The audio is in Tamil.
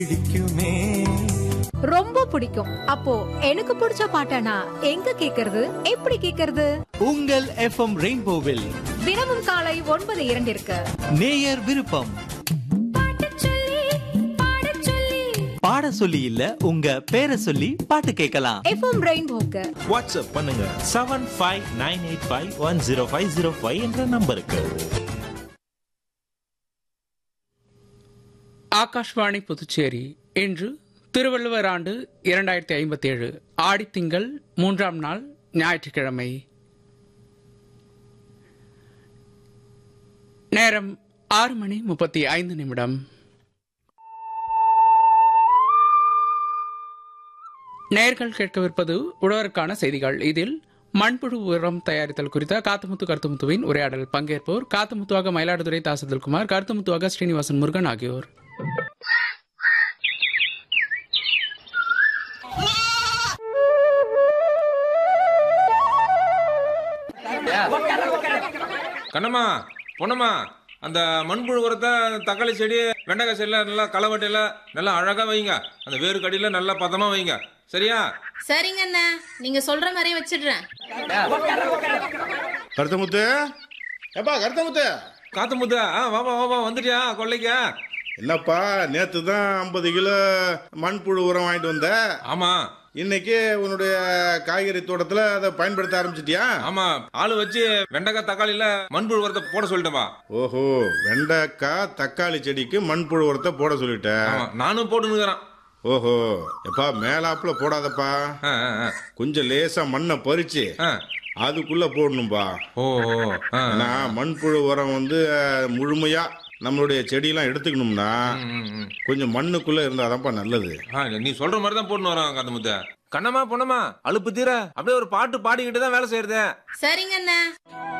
பிடிக்குமே ரொம்ப பிடிக்கும் அப்போ எனக்கு பிடிச்ச பாட்டனா எங்க கேக்குறது எப்படி கேக்குறது உங்கள் எஃப்எம் ரெயின்போவில் தினமும் காலை ஒன்பது இரண்டிற்கு நேயர் விருப்பம் பாடச் சொல்லி, பாடச் சொல்லி. பாட சொல்லி இல்ல உங்க பேரை சொல்லி பாட்டு கேட்கலாம் எஃப்எம் ரெயின்போக்கு வாட்ஸ்அப் பண்ணுங்க seven five nine eight five one zero five zero five என்ற நம்பருக்கு ஆகாஷ்வாணி புதுச்சேரி இன்று திருவள்ளுவர் ஆண்டு இரண்டாயிரத்தி ஐம்பத்தி ஏழு ஆடித்திங்கள் மூன்றாம் நாள் ஞாயிற்றுக்கிழமை நேரம் ஆறு மணி முப்பத்தி ஐந்து நிமிடம் நேர்கள் கேட்கவிருப்பது உழவருக்கான செய்திகள் இதில் மண்புழு உரம் தயாரித்தல் குறித்த காத்தமுத்து கருத்துமுத்துவின் உரையாடல் பங்கேற்போர் காத்தமுத்துவாக மயிலாடுதுறை தாசதில்குமார் கருத்துமுத்துவாக ஸ்ரீனிவாசன் முருகன் ஆகியோர் கண்ணம்மா பொண்ணம்மா அந்த மண்புழு உரத்தை தக்காளி செடி வெண்டைக்காய் செடியில் நல்லா களவட்டையில் நல்லா அழகாக வைங்க அந்த வேறு கடியில் நல்லா பதமா வைங்க சரியா சரிங்க அண்ணா நீங்க சொல்ற மாதிரி வச்சிடுறேன் கருத்தமுத்து ஏப்பா கருத்தமுத்து காத்து முத்தா ஆ வாப்பா வாப்பா வந்துட்டியா கொள்ளைக்கா என்னப்பா நேத்து தான் ஐம்பது கிலோ மண்புழு உரம் வாங்கிட்டு வந்த ஆமா இன்னைக்கு உன்னுடைய காய்கறி தோட்டத்துல அதை பயன்படுத்த ஆரம்பிச்சிட்டியா ஆமா ஆளு வச்சு வெண்டைக்காய் தக்காளியில மண்புழு உரத்தை போட சொல்லிட்டேன்பா ஓஹோ வெண்டைக்காய் தக்காளி செடிக்கு மண்புழு உரத்தை போட சொல்லிட்ட ஆமா நானும் போட்டுனுக்குறேன் ஓஹோ எப்பா மேலாப்புல போடாதப்பா ஆ, ஆ, ஆ. கொஞ்சம் லேசா மண்ணை பறிச்சு ஆ. அதுக்குள்ள போடணும்பா ஓ ஓ, ஆ, ஆ. ஏன்னா மண்புழு உரம் வந்து அஹ், முழுமையா நம்மளுடைய செடியெல்லாம் எடுத்துக்கணும்னா ம், ம். கொஞ்சம் மண்ணுக்குள்ள இருந்தாதான்ப்பா நல்லது ஆ, நீ சொல்ற மாதிரி தான் போட்டுன்னு வரோம் காத்து முத்த கண்ணம்மா பொண்ணம்மா அலுப்பு தீர அப்படியே ஒரு பாட்டு பாடிக்கிட்டு தான் வேலை செய்யறது சரிங்க அண்ணா